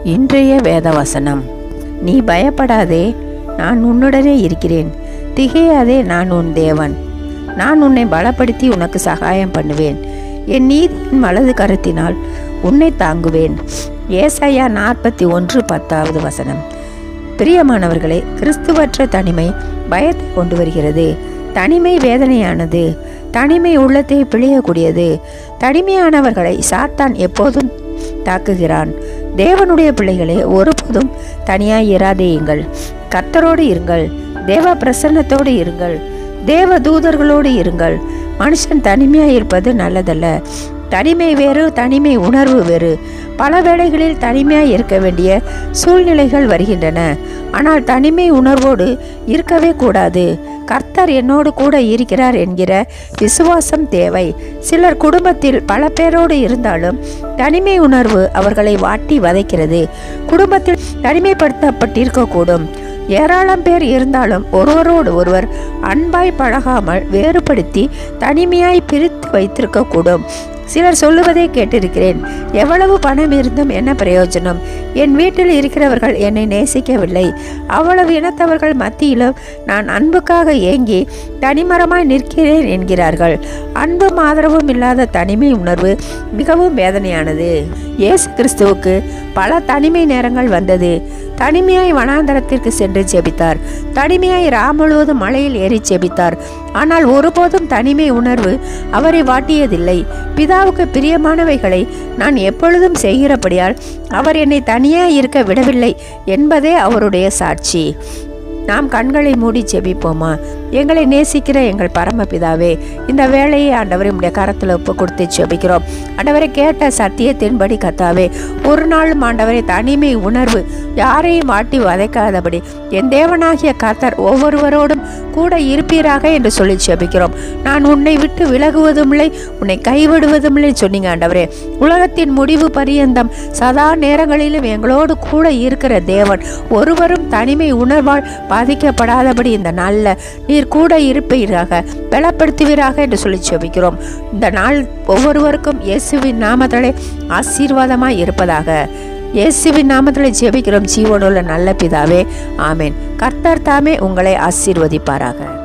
இன்றைய வேதவசனம் நீ பயப்படாதே நான் உன்னுடனே இருக்கிறேன் திகையாதே நான் உன் தேவன் நான் உன்னை பலப்படுத்தி உனக்கு சகாயம் பண்ணுவேன் என் நீதியின் வலது கருத்தினால் உன்னை தாங்குவேன் ஏசாயா நாற்பத்தி ஒன்று பத்தாவது வசனம் பிரியமானவர்களே கிறிஸ்துவற்ற தனிமை பயத்தை கொண்டு வருகிறது தனிமை வேதனையானது தனிமை உள்ளத்தை பிழியக்கூடியது தனிமையானவர்களை சாத்தான் எப்போதும் தாக்குகிறான் தேவனுடைய பிள்ளைகளே ஒருபோதும் தனியாய் இராதேயுங்கள் கர்த்தரோடு இருங்கள் தேவ பிரசன்னத்தோடு இருங்கள் தேவ தூதர்களோடு இருங்கள் மனுஷன் தனிமையாக இருப்பது நல்லதல்ல தனிமை வேறு தனிமை உணர்வு வேறு பல வேளைகளில் தனிமையாக இருக்க வேண்டிய சூழ்நிலைகள் வருகின்றன ஆனால் தனிமை உணர்வோடு இருக்கவே கூடாது கர்த்தர் என்னோடு கூட இருக்கிறார் என்கிற விசுவாசம் தேவை சிலர் குடும்பத்தில் பல பேரோடு இருந்தாலும் தனிமை உணர்வு அவர்களை வாட்டி வதைக்கிறது குடும்பத்தில் தனிமைப்படுத்தப்பட்டிருக்கக்கூடும் ஏராளம் பேர் இருந்தாலும் ஒருவரோடு ஒருவர் அன்பாய் பழகாமல் வேறுபடுத்தி தனிமையாய் பிரித்து வைத்திருக்கக்கூடும் சிலர் சொல்லுவதை கேட்டிருக்கிறேன் எவ்வளவு பணம் இருந்தும் என்ன பிரயோஜனம் என் வீட்டில் இருக்கிறவர்கள் என்னை நேசிக்கவில்லை அவ்வளவு இனத்தவர்கள் மத்தியிலும் நான் அன்புக்காக ஏங்கி தனிமரமாய் நிற்கிறேன் என்கிறார்கள் அன்பும் ஆதரவும் இல்லாத தனிமை உணர்வு மிகவும் வேதனையானது இயேசு கிறிஸ்துவுக்கு பல தனிமை நேரங்கள் வந்தது தனிமையாய் வனாந்தரத்திற்கு சென்று ஜெபித்தார் தனிமையாய் ரா முழுவதும் மலையில் ஏறி ஜெபித்தார் ஆனால் ஒருபோதும் தனிமை உணர்வு அவரை வாட்டியதில்லை பிதாவுக்கு பிரியமானவைகளை நான் எப்பொழுதும் செய்கிறபடியால் அவர் என்னை தனியாக இருக்க விடவில்லை என்பதே அவருடைய சாட்சி நாம் கண்களை மூடி ஜெபிப்போமா எங்களை நேசிக்கிற எங்கள் பரமபிதாவே இந்த வேலையை ஆண்டவரை உடைய கரத்தில் ஒப்பு கொடுத்து ஜெபிக்கிறோம் ஆண்டவரை கேட்ட சத்தியத்தின்படி கத்தாவே ஒரு நாளும் ஆண்டவரை தனிமை உணர்வு யாரையும் வாட்டி வதைக்காதபடி என் தேவனாகிய கர்த்தர் ஒவ்வொருவரோடும் கூட இருப்பீராக என்று சொல்லி ஜெபிக்கிறோம் நான் உன்னை விட்டு விலகுவதும் இல்லை உன்னை கைவிடுவதும் இல்லை சொன்னீங்க ஆண்டவரே உலகத்தின் முடிவு பரியந்தம் சதா நேரங்களிலும் எங்களோடு கூட இருக்கிற தேவன் ஒருவரும் தனிமை உணர்வால் பாதிக்கப்படாதபடி இந்த நாளில் நீர் கூட இருப்பீராக பலப்படுத்துவீராக என்று சொல்லி ஜெபிக்கிறோம் இந்த நாள் ஒவ்வொருவருக்கும் இயேசுவின் நாமத்திலே ஆசீர்வாதமாய் இருப்பதாக இயேசுவின் நாமத்தில் ஜெபிக்கிறோம் ஜீவனுள்ள நல்ல பிதாவே ஆமேன் கர்த்தர் தாமே உங்களை ஆசீர்வதிப்பாராக